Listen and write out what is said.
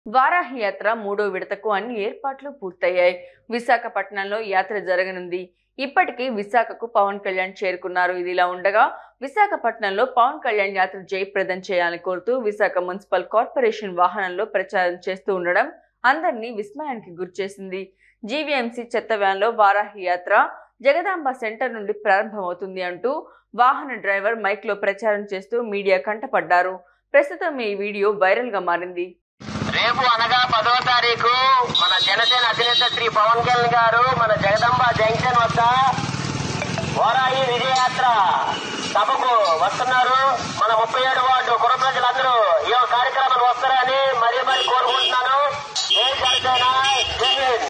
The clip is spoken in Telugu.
వారాహి యాత్ర మూడో విడతకు అన్ని ఏర్పాట్లు పూర్తయ్యాయి విశాఖపట్నంలో యాత్ర జరగనుంది ఇప్పటికే విశాఖకు పవన్ కళ్యాణ్ చేరుకున్నారు ఇదిలా ఉండగా విశాఖపట్నంలో పవన్ కళ్యాణ్ యాత్ర జయప్రదం చేయాలని కోరుతూ విశాఖ మున్సిపల్ కార్పొరేషన్ వాహనంలో ప్రచారం చేస్తూ ఉండడం అందరినీ విస్మయానికి గురిచేసింది జీవీఎంసీ చెత్త వ్యాన్లో వారాహి యాత్ర జగదాంబ సెంటర్ నుండి ప్రారంభమవుతుంది అంటూ వాహన డ్రైవర్ మైక్లో ప్రచారం చేస్తూ మీడియా కంటపడ్డారు ప్రస్తుతం ఈ వీడియో వైరల్ గా మారింది రేపు అనగా పదవ తారీఖు మన జనసేన అధినేత శ్రీ పవన్ కళ్యాణ్ గారు మన జగదంబ జంక్షన్ వద్ద ఓరాయి విజయయాత్ర సభకు వస్తున్నారు మన ముప్పై ఏడు వార్డు కుర ప్రజలందరూ ఈ కార్యక్రమానికి వస్తారని మరీ మరీ కోరుకుంటున్నాను ఏ జనసేన జై హింద్.